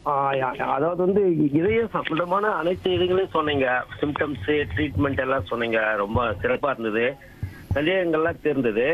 ஆ, யா- அதாவது வந்து இதய சம்பந்தமான அனைத்து இதுகளையும் சொன்னீங்க சிம்டம்ஸ் ட்ரீட்மெண்ட் எல்லாம் சொன்னீங்க ரொம்ப சிறப்பா இருந்தது சந்தேகங்கள்லாம் தெரிந்தது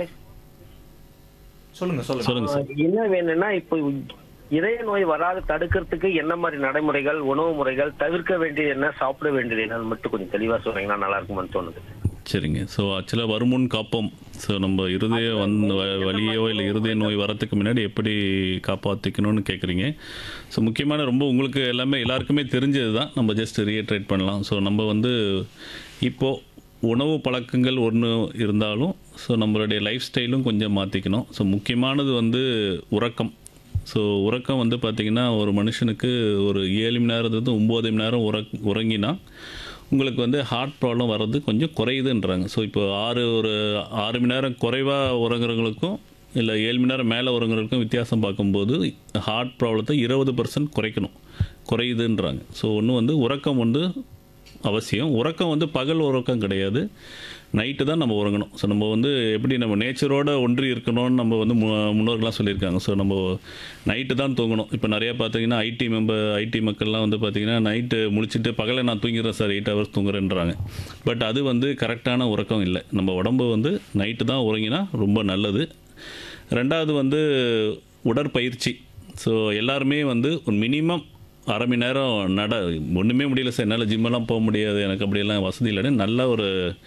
சொல்லுங்க சொல்லுங்க சொல்லுங்க சார் ஆ, என்ன வேணும்னா இப்போ இதய நோய் வராது தடுக்கிறதுக்கு என்ன மாதிரி நடைமுறைகள் உணவு முறைகள் தவிர்க்க வேண்டியது என்ன சாப்பிட வேண்டியது என்னன்னு மட்டும் கொஞ்சம் தெளிவா சொன்னீங்கன்னா நல்லா இருக்கும்னு தோணுது சரிங்க ஸோ ஆக்சுவலாக வருமுன் காப்போம் ஸோ நம்ம இருதய வந்து வ- வலியோ இல்லை இருதய நோய் வரத்துக்கு முன்னாடி எப்படி காப்பாற்றிக்கணும்னு கேட்குறீங்க ஸோ முக்கியமான ரொம்ப உங்களுக்கு எல்லாமே எல்லாருக்குமே தெரிஞ்சது தான் நம்ம ஜஸ்ட் ரீட்ரேட் பண்ணலாம் ஸோ நம்ம வந்து இப்போது உணவு பழக்கங்கள் ஒன்று இருந்தாலும் ஸோ நம்மளுடைய லைஃப் ஸ்டைலும் கொஞ்சம் மாற்றிக்கணும் ஸோ முக்கியமானது வந்து உறக்கம் ஸோ உறக்கம் வந்து பார்த்திங்கன்னா ஒரு மனுஷனுக்கு ஒரு ஏழு மணி நேரத்துலேருந்து ஒம்பது மணி நேரம் உறக் உறங்கினா உங்களுக்கு வந்து ஹார்ட் ப்ராப்ளம் வர்றது கொஞ்சம் குறையுதுன்றாங்க ஸோ இப்போ ஆறு ஒரு ஆறு மணி நேரம் குறைவாக உறங்குறவங்களுக்கும் இல்லை ஏழு மணி நேரம் மேலே உறங்குறவங்களுக்கும் வித்தியாசம் பார்க்கும்போது ஹார்ட் ப்ராப்ளத்தை இருபது பர்சன்ட் குறைக்கணும் குறையுதுன்றாங்க ஸோ ஒன்று வந்து உறக்கம் வந்து அவசியம் உறக்கம் வந்து பகல் உறக்கம் கிடையாது நைட்டு தான் நம்ம உறங்கணும் ஸோ நம்ம வந்து எப்படி நம்ம நேச்சரோட ஒன்றி இருக்கணும்னு நம்ம வந்து மு முன்னோர்கள்லாம் சொல்லியிருக்காங்க ஸோ நம்ம நைட்டு தான் தூங்கணும் இப்போ நிறையா பார்த்தீங்கன்னா ஐடி மெம்பர் ஐடி மக்கள்லாம் வந்து பார்த்தீங்கன்னா நைட்டு முழிச்சிட்டு பகலை நான் தூங்கிடுறேன் சார் எயிட் ஹவர்ஸ் தூங்குறேன்றாங்க பட் அது வந்து கரெக்டான உறக்கம் இல்லை நம்ம உடம்பு வந்து நைட்டு தான் உறங்கினா ரொம்ப நல்லது ரெண்டாவது வந்து உடற்பயிற்சி ஸோ எல்லாருமே வந்து ஒரு மினிமம் அரை மணி நேரம் நட ஒன்றுமே முடியல சார் என்னால் ஜிம்மெல்லாம் போக முடியாது எனக்கு அப்படியெல்லாம் வசதி இல்லைன்னு நல்ல ஒரு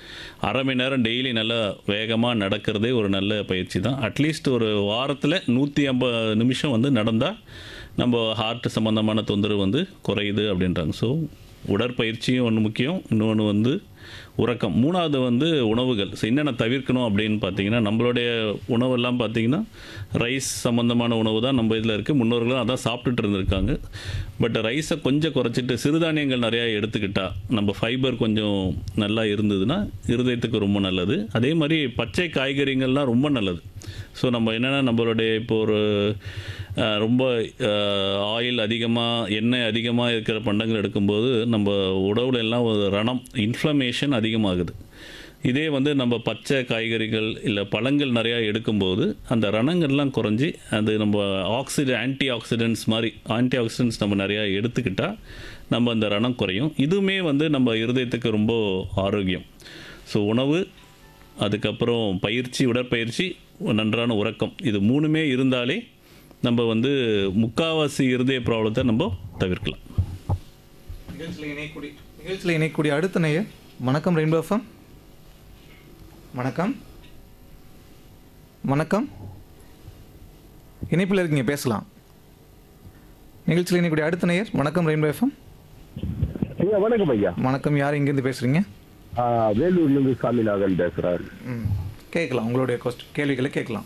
அரை மணி நேரம் டெய்லி நல்லா வேகமாக நடக்கிறதே ஒரு நல்ல பயிற்சி தான் அட்லீஸ்ட் ஒரு வாரத்தில் நூற்றி ஐம்பது நிமிஷம் வந்து நடந்தால் நம்ம ஹார்ட் சம்மந்தமான தொந்தரவு வந்து குறையுது அப்படின்றாங்க ஸோ உடற்பயிற்சியும் ஒன்று முக்கியம் இன்னொன்று வந்து உறக்கம் மூணாவது வந்து உணவுகள் ஸோ என்னென்ன தவிர்க்கணும் அப்படின்னு பார்த்தீங்கன்னா நம்மளுடைய உணவெல்லாம் பார்த்தீங்கன்னா ரைஸ் சம்மந்தமான உணவு தான் நம்ம இதில் இருக்குது முன்னோர்களும் அதான் சாப்பிட்டுட்டு இருந்திருக்காங்க பட் ரைஸை கொஞ்சம் குறைச்சிட்டு சிறுதானியங்கள் நிறையா எடுத்துக்கிட்டா நம்ம ஃபைபர் கொஞ்சம் நல்லா இருந்ததுன்னா இருதயத்துக்கு ரொம்ப நல்லது அதே மாதிரி பச்சை காய்கறிகள்லாம் ரொம்ப நல்லது ஸோ நம்ம என்னென்னா நம்மளுடைய இப்போ ஒரு அஹ், ரொம்ப ஆயில் அதிகமாக எண்ணெய் அதிகமாக இருக்கிற பண்டங்கள் எடுக்கும்போது நம்ம உடவுல எல்லாம் ஒரு ரணம் இன்ஃப்ளமேஷன் அதிகமாகுது இதே வந்து நம்ம பச்சை காய்கறிகள் இல்லை பழங்கள் நிறையா எடுக்கும்போது அந்த ரணங்கள்லாம் குறைஞ்சி அது நம்ம ஆக்சிட ஆன்டி ஆக்சிடென்ட்ஸ் மாதிரி ஆன்டி ஆக்சிடென்ட்ஸ் நம்ம நிறையா எடுத்துக்கிட்டால் நம்ம அந்த ரணம் குறையும் இதுவுமே வந்து நம்ம இருதயத்துக்கு ரொம்ப ஆரோக்கியம் ஸோ உணவு அதுக்கப்புறம் பயிற்சி உடற்பயிற்சி நன்றான உறக்கம் இது மூணுமே இருந்தாலே நம்ம வந்து முக்காவாசி இருதய ப்ராப்ளத்தை நம்ம தவிர்க்கலாம் நிகழ்ச்சியில் இணையக்கூடிய நிகழ்ச்சியில் இணையக்கூடிய அடுத்த நேயர் வணக்கம் ரெயின்போ எஃப்எம் வணக்கம் வணக்கம் இணைப்பில் இருக்கீங்க பேசலாம் நிகழ்ச்சியில் இணையக்கூடிய அடுத்த நேயர் வணக்கம் ரெயின்போ எஃப்எம் ஐயா வணக்கம் ஐயா வணக்கம் யார் இங்கேருந்து பேசுகிறீங்க ஆ, வேலூர்லேருந்து சாமிநாதன் பேசுறாரு ம் கேட்கலாம் உங்களுடைய கொஸ்ட் கேள்விகளை கேட்கலாம்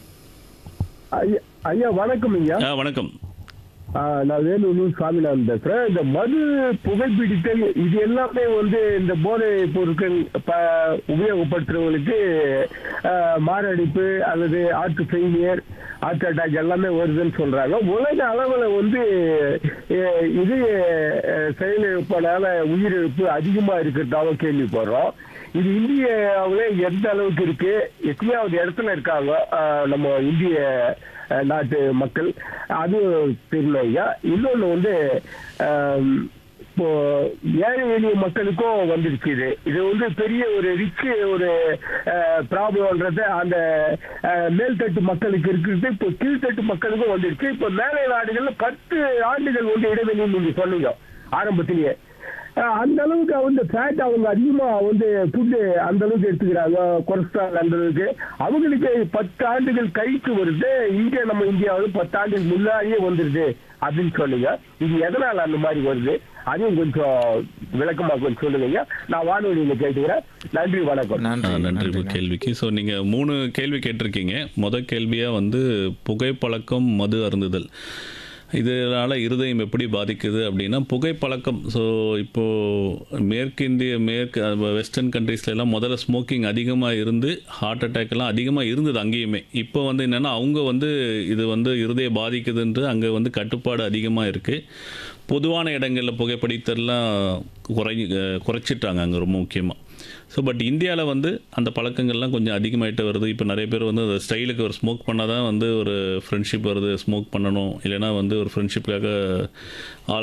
ஐயா ஐயா வணக்கம் ஐயா ஆ வணக்கம் ஆ, நான் வேலூர்லேருந்து சாமிநாதன் பேசுறேன் இந்த மது புகைப்பிடித்தல் இது எல்லாமே வந்து இந்த போதை பொருட்கள் ப- உபயோகப்படுத்துறவங்களுக்கு ஆ, மாரடைப்பு அல்லது ஹார்ட் ஃபெயிலியர் ஹார்ட் அட்டாக் எல்லாமே வருதுன்னு சொல்றாங்க உலக அளவுல வந்து அஹ், இது அஹ், செயலிழப்பனால உயிரிழப்பு அதிகமா இருக்கிறதாவும் கேள்விப்படுறோம் இது இந்தியாவிலே எந்த அளவுக்கு இருக்கு எத்தனையாவது இடத்துல இருக்காங்க ஆஹ் நம்ம இந்திய ஆஹ் நாட்டு மக்கள் அது தெரியல ஐயா இன்னொன்று வந்து ஆம், இப்போ ஏழை எளிய மக்களுக்கும் வந்துருச்சு இது இது வந்து பெரிய ஒரு ரிச் ஒரு ப்ராப்ளம்ன்றது அந்த ஆஹ், மேல்தட்டு மக்களுக்கு இருக்கிறது இப்போ கீழ்த்தட்டு மக்களுக்கும் வந்துருச்சு இப்போ மேலை நாடுகள்ல பத்து ஆண்டுகள் வந்து இடைவெளி நீங்க சொன்னீங்க ஆரம்பத்திலேயே அஹ் அந்த அளவுக்கு வந்து ஃபேட் அவங்க அதிகமா வந்து ஃபுட்டு அந்த அளவுக்கு எடுத்துக்கிறாங்க கொலஸ்ட்ரால் அந்த அளவுக்கு அவங்களுக்கு பத்து ஆண்டுகள் கழித்து வருது இங்க நம்ம இந்தியாவில் பத்து ஆண்டுகள் முன்னாடியே வந்துருது அப்படின்னு சொன்னீங்க இது எதனால அந்த மாதிரி வருது அதையும் கொஞ்சம் விளக்கமா கொஞ்சம் சொல்லுங்க ஐயா. நான் வானொலியில கேட்டுக்கிறேன் நன்றி வணக்கம் ஆ, நன்றி நன்றி உங்க கேள்விக்கு ஸோ நீங்கள் மூணு கேள்வி கேட்டிருக்கீங்க முத கேள்வியாக வந்து புகைப்பழக்கம் மது அருந்துதல் இதனால் இருதயம் எப்படி பாதிக்குது அப்படின்னா புகைப்பழக்கம் ஸோ இப்போது மேற்கிந்திய மேற்கு வெஸ்டர்ன் கண்ட்ரீஸ்லாம் முதல்ல ஸ்மோக்கிங் அதிகமாக இருந்து ஹார்ட் அட்டாக் எல்லாம் அதிகமாக இருந்தது அங்கேயுமே இப்போ வந்து என்னென்னா அவங்க வந்து இது வந்து இருதய பாதிக்குதுன்ட்டு அங்கே வந்து கட்டுப்பாடு அதிகமாக இருக்குது பொதுவான இடங்களில் புகைப்பிடித்தல்லாம் குறை குறைச்சிட்டாங்க அங்கே ரொம்ப முக்கியமாக ஸோ பட் இந்தியாவில் வந்து அந்த பழக்கங்கள்லாம் கொஞ்சம் அதிகமாகிட்டு வருது இப்போ நிறைய பேர் வந்து அந்த ஸ்டைலுக்கு ஒரு ஸ்மோக் பண்ணால் தான் வந்து ஒரு ஃப்ரெண்ட்ஷிப் வருது ஸ்மோக் பண்ணணும் இல்லைன்னா வந்து ஒரு ஃப்ரெண்ட்ஷிப்காக ஆள்